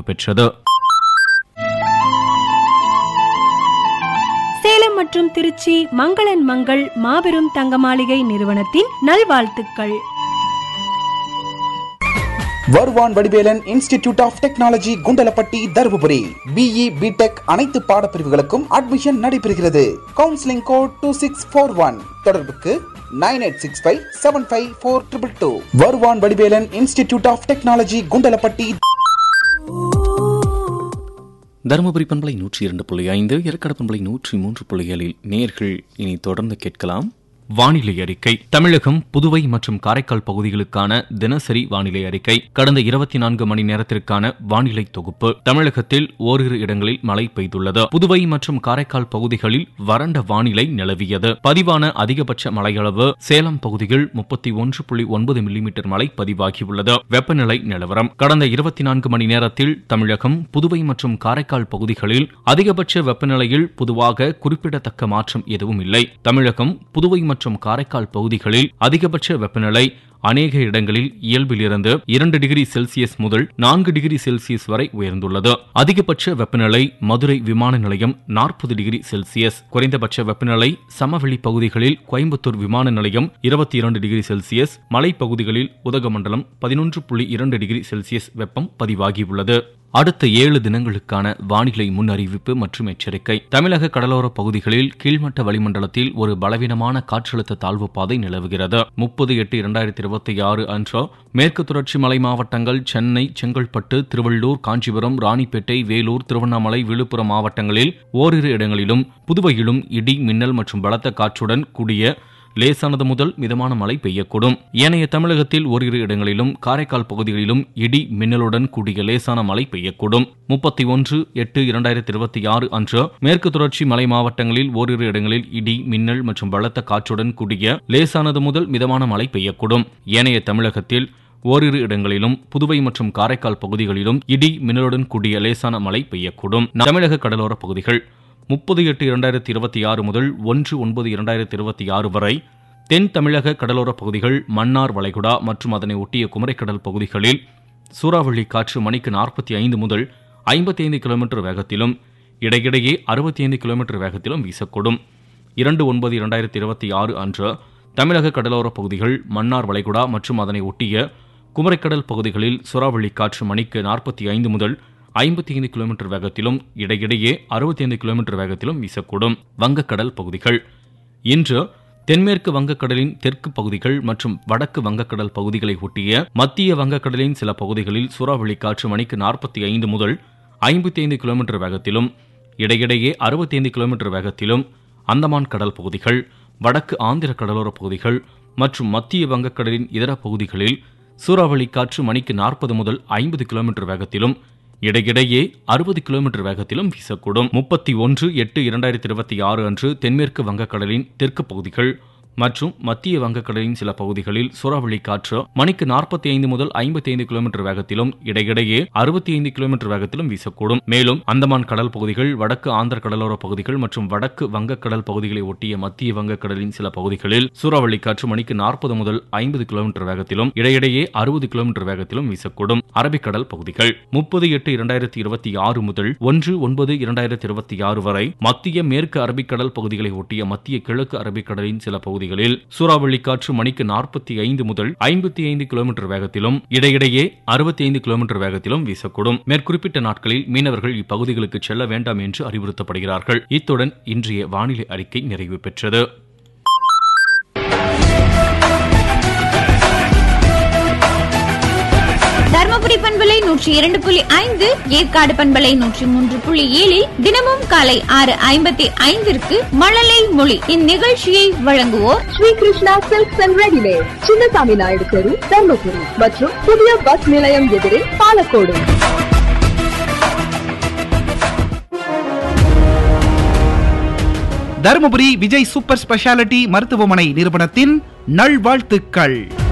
பெற்றது சேலம் மற்றும் திருச்சி மங்களன் மங்கள் மாபெரும் தங்க மாளிகை நிறுவனத்தின் நல்வாழ்த்துக்கள் Varuvan Vadivelan institute of technology Kundalapatti Dharmapuri BE B Tech அனைத்து பாடப்பிரிவுகளுக்கும் அட்மிஷன் நடைபெறுகிறது counselling code two six four one தொடர்புக்கு nine eight six five seven five four triple two Varuvan Vadivelan institute of technology Kundalapatti Dharmapuri பண்பலை நூற்றி இரண்டு புள்ளி ஐந்து ஏற்காடு பண்பலை நூற்றி மூன்று புள்ளி ஏழில் நேர்கள் இனி தொடர்ந்து கேட்கலாம் வானிலை அறிக்கை தமிழகம் புதுவை மற்றும் காரைக்கால் பகுதிகளுக்கான தினசரி வானிலை அறிக்கை கடந்த இருபத்தி நான்கு மணி நேரத்திற்கான வானிலை தொகுப்பு தமிழகத்தில் ஓரிரு இடங்களில் மழை பெய்துள்ளது புதுவை மற்றும் காரைக்கால் பகுதிகளில் வறண்ட வானிலை நிலவியது பதிவான அதிகபட்ச மழையளவு சேலம் பகுதியில் முப்பத்தி ஒன்று புள்ளி ஒன்பது மில்லிமீட்டர் மழை பதிவாகியுள்ளது வெப்பநிலை நிலவரம் கடந்த இருபத்தி நான்கு மணி நேரத்தில் தமிழகம் புதுவை மற்றும் காரைக்கால் பகுதிகளில் அதிகபட்ச வெப்பநிலையில் பொதுவாக குறிப்பிடத்தக்க மாற்றம் எதுவும் இல்லை தமிழகம் புதுவை மற்றும் காரைக்கால் பகுதிகளில் அதிகபட்ச வெப்பநிலை அநேக இடங்களில் இயல்பிலிருந்து இரண்டு டிகிரி செல்சியஸ் முதல் நான்கு டிகிரி செல்சியஸ் வரை உயர்ந்துள்ளது அதிகபட்ச வெப்பநிலை மதுரை விமான நிலையம் நாற்பது டிகிரி செல்சியஸ் குறைந்தபட்ச வெப்பநிலை சமவெளி பகுதிகளில் கோயம்புத்தூர் விமான நிலையம் இருபத்தி இரண்டு டிகிரி செல்சியஸ் மலைப்பகுதிகளில் உதகமண்டலம் பதினொன்று புள்ளி இரண்டு டிகிரி செல்சியஸ் வெப்பம் பதிவாகியுள்ளது அடுத்த ஏழு தினங்களுக்கான வானிலை முன்னறிவிப்பு மற்றும் எச்சரிக்கை தமிழக கடலோர பகுதிகளில் கீழ்மட்ட வளிமண்டலத்தில் ஒரு பலவீனமான காற்றழுத்த தாழ்வு பாதை நிலவுகிறது முப்பது எட்டு இரண்டாயிரத்தி இருபத்தி ஆறு அன்று மேற்கு தொடர்ச்சி மலை மாவட்டங்கள் சென்னை செங்கல்பட்டு திருவள்ளூர் காஞ்சிபுரம் ராணிப்பேட்டை வேலூர் திருவண்ணாமலை விழுப்புரம் மாவட்டங்களில் ஓரிரு இடங்களிலும் புதுவையிலும் இடி மின்னல் மற்றும் பலத்த காற்றுடன் கூடிய லேசானது முதல் மிதமான மழை பெய்யக்கூடும் ஏனைய தமிழகத்தில் ஓரிரு இடங்களிலும் காரைக்கால் பகுதிகளிலும் இடி மின்னலுடன் கூடிய லேசான மழை பெய்யக்கூடும் முப்பத்தி ஒன்று எட்டு இரண்டாயிரத்தி இருபத்தி ஆறு அன்று மேற்கு தொடர்ச்சி மலை மாவட்டங்களில் ஓரிரு இடங்களில் இடி மின்னல் மற்றும் பலத்த காற்றுடன் கூடிய லேசானது முதல் மிதமான மழை பெய்யக்கூடும் ஏனைய தமிழகத்தில் ஓரிரு இடங்களிலும் புதுவை மற்றும் காரைக்கால் பகுதிகளிலும் இடி மின்னலுடன் கூடிய லேசான மழை பெய்யக்கூடும் தமிழக கடலோர பகுதிகள் முப்பது எட்டு இரண்டாயிரத்தி இருபத்தி ஆறு முதல் ஒன்று ஒன்பது இரண்டாயிரத்தி இருபத்தி ஆறு வரை தென் தமிழக கடலோர பகுதிகள் மன்னார் வளைகுடா மற்றும் அதனை ஒட்டிய குமரிக்கடல் பகுதிகளில் சூறாவளி காற்று மணிக்கு நாற்பத்தி ஐந்து முதல் ஐம்பத்தி ஐந்து கிலோமீட்டர் வேகத்திலும் இடையிடையே அறுபத்தி ஐந்து கிலோமீட்டர் வேகத்திலும் வீசக்கூடும் இரண்டு ஒன்பது இரண்டாயிரத்தி இருபத்தி ஆறு அன்று தமிழக கடலோர பகுதிகள் மன்னார் வளைகுடா மற்றும் அதனை ஒட்டிய குமரிக்கடல் பகுதிகளில் சூறாவளி காற்று மணிக்கு நாற்பத்தி ஐந்து முதல் ஐம்பத்தி ஐந்து கிலோமீட்டர் வேகத்திலும் இடையிடையே அறுபத்தி ஐந்து கிலோமீட்டர் வேகத்திலும் வீசக்கூடும் வங்கக்கடல் பகுதிகள் இன்று தென்மேற்கு வங்கக்கடலின் தெற்கு பகுதிகள் மற்றும் வடக்கு வங்கக்கடல் பகுதிகளை ஒட்டிய மத்திய வங்கக்கடலின் சில பகுதிகளில் சூறாவளி காற்று மணிக்கு நாற்பத்தி ஐந்து முதல் ஐம்பத்தி ஐந்து கிலோமீட்டர் வேகத்திலும் இடையிடையே அறுபத்தி ஐந்து கிலோமீட்டர் வேகத்திலும் அந்தமான் கடல் பகுதிகள் வடக்கு ஆந்திர கடலோர பகுதிகள் மற்றும் மத்திய வங்கக்கடலின் இதர பகுதிகளில் சூறாவளி காற்று மணிக்கு நாற்பது முதல் ஐம்பது கிலோமீட்டர் வேகத்திலும் இடையிடையே அறுபது கிலோமீட்டர் வேகத்திலும் வீசக்கூடும் முப்பத்தி ஒன்று எட்டு இரண்டாயிரத்தி இருபத்தி ஆறு அன்று தென்மேற்கு வங்கக்கடலின் தெற்கு பகுதிகள் மற்றும் மத்திய வங்கக்கடலின் சில பகுதிகளில் சூறாவளி காற்று மணிக்கு நாற்பத்தி ஐந்து முதல் ஐம்பத்தி ஐந்து கிலோமீட்டர் வேகத்திலும் இடையிடையே அறுபத்தி ஐந்து கிலோமீட்டர் வேகத்திலும் வீசக்கூடும் மேலும் அந்தமான் கடல் பகுதிகள் வடக்கு ஆந்திர கடலோர பகுதிகள் மற்றும் வடக்கு வங்கக்கடல் பகுதிகளை ஒட்டிய மத்திய வங்கக்கடலின் சில பகுதிகளில் சூறாவளி காற்று மணிக்கு நாற்பது முதல் ஐம்பது கிலோமீட்டர் வேகத்திலும் இடையிடையே அறுபது கிலோமீட்டர் வேகத்திலும் வீசக்கூடும் அரபிக்கடல் பகுதிகள் முப்பது எட்டு இரண்டாயிரத்தி இருபத்தி ஆறு முதல் ஒன்று ஒன்பது இரண்டாயிரத்தி இருபத்தி ஆறு வரை மத்திய மேற்கு அரபிக்கடல் பகுதிகளை ஒட்டிய மத்திய கிழக்கு அரபிக்கடலின் சில பகுதிகளில் சூறாவளி காற்று மணிக்கு நாற்பத்தி ஐந்து முதல் ஐம்பத்தி ஐந்து கிலோமீட்டர் வேகத்திலும் இடையிடையே அறுபத்தி ஐந்து கிலோமீட்டர் வேகத்திலும் வீசக்கூடும் மேற்குறிப்பிட்ட நாட்களில் மீனவர்கள் இப்பகுதிகளுக்கு செல்ல வேண்டாம் என்று அறிவுறுத்தப்படுகிறார்கள் இத்துடன் இன்றைய வானிலை அறிக்கை நிறைவு பெற்றது தர்மபுரி பண்பலை நூற்றி இரண்டு புள்ளி ஐந்து ஏற்காடு பண்பலை நூற்றி மூன்று புள்ளி ஏழில் தினமும் காலை ஆறு ஐம்பத்தி ஐந்திற்கு மழலை மொழி இந்நிகழ்ச்சியை வழங்குவோர் Sri Krishna silks and readymade Chinnasamy Naidu தெரு தர்மபுரி மற்றும் புதிய பஸ் நிலையம் எதிரே பாலக்கோடு தருமபுரி விஜய் சூப்பர் ஸ்பெஷாலிட்டி மருத்துவமனை நிறுவனத்தின் நல்வாழ்த்துக்கள்